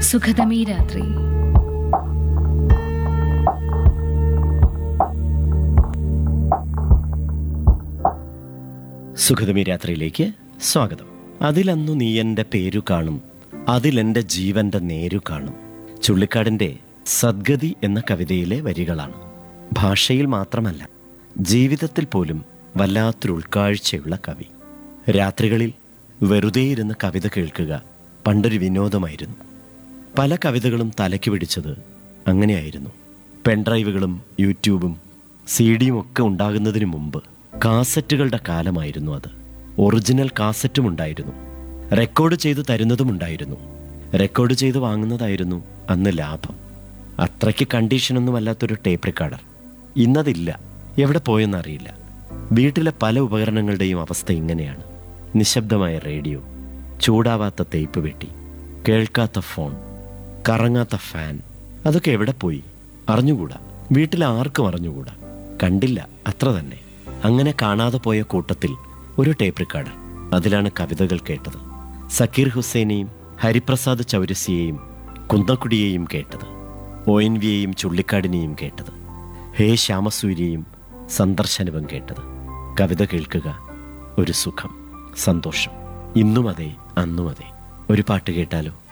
സുഖതമീ രാത്രി സുഖതമി രാത്രിയിലേക്ക് സ്വാഗതം അതിലന്നു നീ എൻ്റെ പേരു കാണും അതിലെൻ്റെ ജീവന്റെ നേരു കാണും ചുള്ളിക്കാടിൻ്റെ സദ്ഗതി എന്ന കവിതയിലെ വരികളാണ് ഭാഷയിൽ മാത്രമല്ല ജീവിതത്തിൽ പോലും വല്ലാത്തൊരു ഉൾക്കാഴ്ചയുള്ള കവി രാത്രികളിൽ വെറുതെ ഇരുന്ന് കവിത കേൾക്കുക പണ്ടൊരു വിനോദമായിരുന്നു പല കവിതകളും തലയ്ക്ക് പിടിച്ചത് അങ്ങനെയായിരുന്നു പെൺഡ്രൈവുകളും യൂട്യൂബും സി ഡിയും ഒക്കെ ഉണ്ടാകുന്നതിന് മുമ്പ് കാസറ്റുകളുടെ കാലമായിരുന്നു അത് ഒറിജിനൽ കാസറ്റും ഉണ്ടായിരുന്നു റെക്കോർഡ് ചെയ്ത് തരുന്നതുമുണ്ടായിരുന്നു റെക്കോർഡ് ചെയ്ത് വാങ്ങുന്നതായിരുന്നു അന്ന് ലാഭം അത്രയ്ക്ക് കണ്ടീഷനൊന്നും അല്ലാത്തൊരു ടേപ്പ് റെക്കോർഡർ ഇന്നതില്ല എവിടെ പോയെന്നറിയില്ല വീട്ടിലെ പല ഉപകരണങ്ങളുടെയും അവസ്ഥ ഇങ്ങനെയാണ് നിശബ്ദമായ റേഡിയോ ചൂടാവാത്ത തേപ്പ് വെട്ടി കേൾക്കാത്ത ഫോൺ കറങ്ങാത്ത ഫാൻ അതൊക്കെ എവിടെ പോയി അറിഞ്ഞുകൂടാ വീട്ടിൽ ആർക്കും അറിഞ്ഞുകൂടാ കണ്ടില്ല അത്ര തന്നെ അങ്ങനെ കാണാതെ പോയ കൂട്ടത്തിൽ ഒരു ടേപ്പ് റെക്കോർഡർ അതിലാണ് കവിതകൾ കേട്ടത് സക്കീർ ഹുസൈനെയും ഹരിപ്രസാദ് ചൗരസിയെയും കുന്നക്കുടിയെയും കേട്ടത് ഒ എൻ വിയെയും ചുള്ളിക്കാടിനെയും കേട്ടത് ഹേ ശ്യാമസൂര്യയും സന്ദർശനവും കേട്ടത് കവിത കേൾക്കുക ഒരു സുഖം സന്തോഷം ഇന്നും അതെ അന്നും അതെ ഒരു പാട്ട് കേട്ടാലോ